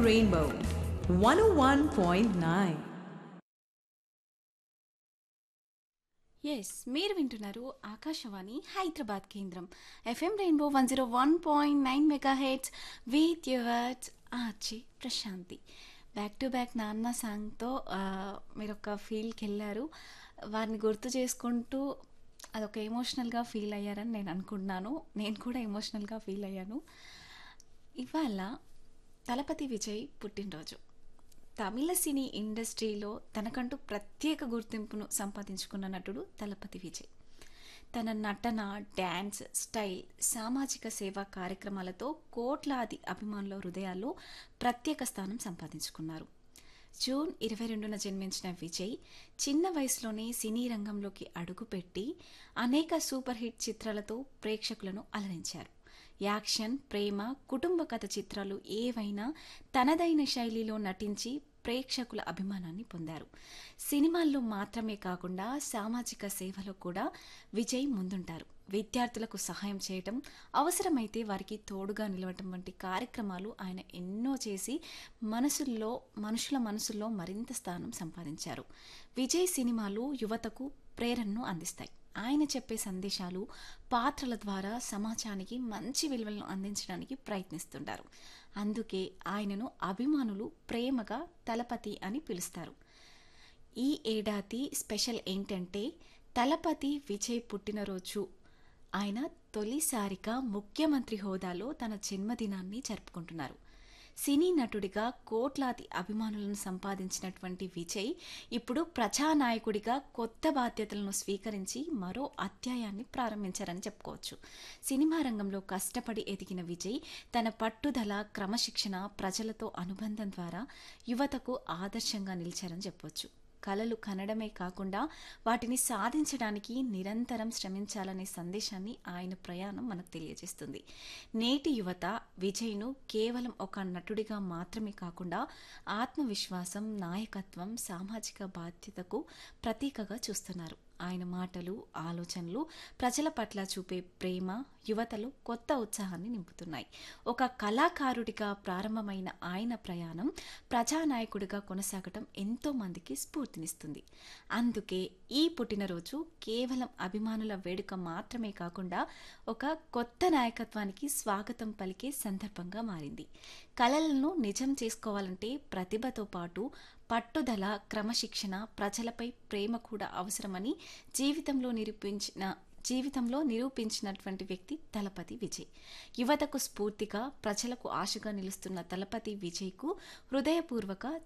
Rainbow 101.9. Yes మీరు వింటున్నారు ఆకాశవాణి హైదరాబాద్ కేంద్రం FM Rainbow one zero one point nine mega heads with yours RJ Prashanti back to back నాన్న సాంగ్తో మీరు ఒక ఫీల్కి వెళ్ళారు వారిని గుర్తు చేసుకుంటూ అదొక ఎమోషనల్గా ఫీల్ అయ్యారని నేను అనుకుంటున్నాను నేను కూడా ఎమోషనల్గా ఫీల్ అయ్యాను ఇవాళ తలపతి విజయ్ పుట్టినరోజు తమిళ సినీ ఇండస్ట్రీలో తనకంటూ ప్రత్యేక గుర్తింపును సంపాదించుకున్న నటుడు తలపతి విజయ్ తన నటన డ్యాన్స్ స్టైల్ సామాజిక సేవా కార్యక్రమాలతో కోట్లాది అభిమానుల హృదయాల్లో ప్రత్యేక స్థానం సంపాదించుకున్నారు జూన్ ఇరవై రెండున జన్మించిన విజయ్ చిన్న వయసులోనే సినీ రంగంలోకి అడుగుపెట్టి అనేక సూపర్ హిట్ చిత్రాలతో ప్రేక్షకులను అలరించారు యాక్షన్ ప్రేమ కుటుంబ కథ చిత్రాలు ఏవైనా తనదైన శైలిలో నటించి ప్రేక్షకుల అభిమానాన్ని పొందారు సినిమాల్లో మాత్రమే కాకుండా సామాజిక సేవలో కూడా విజయ్ ముందుంటారు విద్యార్థులకు సహాయం చేయటం అవసరమైతే వారికి తోడుగా నిలవటం వంటి కార్యక్రమాలు ఆయన ఎన్నో చేసి మనసుల్లో మనుషుల మనసుల్లో మరింత స్థానం సంపాదించారు విజయ్ సినిమాలు యువతకు ప్రేరణను అందిస్తాయి ఆయన చెప్పే సందేశాలు పాత్రల ద్వారా సమాజానికి మంచి విలువలను అందించడానికి ప్రయత్నిస్తుంటారు అందుకే ఆయనను అభిమానులు ప్రేమగా తలపతి అని పిలుస్తారు ఈ ఏడాది స్పెషల్ ఏంటంటే తలపతి విజయ్ పుట్టినరోజు ఆయన తొలిసారిగా ముఖ్యమంత్రి హోదాలో తన జన్మదినాన్ని జరుపుకుంటున్నారు సినీ నటుడిగా కోట్లాది అభిమానులను సంపాదించినటువంటి విజయ్ ఇప్పుడు ప్రజానాయకుడిగా కొత్త బాధ్యతలను స్వీకరించి మరో అధ్యాయాన్ని ప్రారంభించారని చెప్పుకోవచ్చు సినిమా రంగంలో కష్టపడి ఎదిగిన విజయ్ తన పట్టుదల క్రమశిక్షణ ప్రజలతో అనుబంధం ద్వారా యువతకు ఆదర్శంగా నిలిచారని చెప్పవచ్చు కలలు కనడమే కాకుండా వాటిని సాధించడానికి నిరంతరం శ్రమించాలనే సందేశాన్ని ఆయన ప్రయాణం మనకు తెలియజేస్తుంది నేటి యువత విజయ్ను కేవలం ఒక నటుడిగా మాత్రమే కాకుండా ఆత్మవిశ్వాసం నాయకత్వం సామాజిక బాధ్యతకు ప్రతీకగా చూస్తున్నారు ఆయన మాటలు ఆలోచనలు ప్రజల పట్ల చూపే ప్రేమ యువతలో కొత్త ఉత్సాహాన్ని నింపుతున్నాయి ఒక కళాకారుడిగా ప్రారంభమైన ఆయన ప్రయాణం ప్రజానాయకుడిగా కొనసాగటం ఎంతో మందికి స్ఫూర్తినిస్తుంది అందుకే ఈ పుట్టినరోజు కేవలం అభిమానుల వేడుక మాత్రమే కాకుండా ఒక కొత్త నాయకత్వానికి స్వాగతం పలికే సందర్భంగా మారింది కళలను నిజం చేసుకోవాలంటే ప్రతిభతో పాటు పట్టుదల క్రమశిక్షణ ప్రజలపై ప్రేమ కూడా అవసరమని జీవితంలో నిరూపించిన జీవితంలో నిరూపించినటువంటి వ్యక్తి తలపతి విజయ్ యువతకు స్ఫూర్తిగా ప్రజలకు ఆశగా నిలుస్తున్న తలపతి విజయ్కు హృదయపూర్వక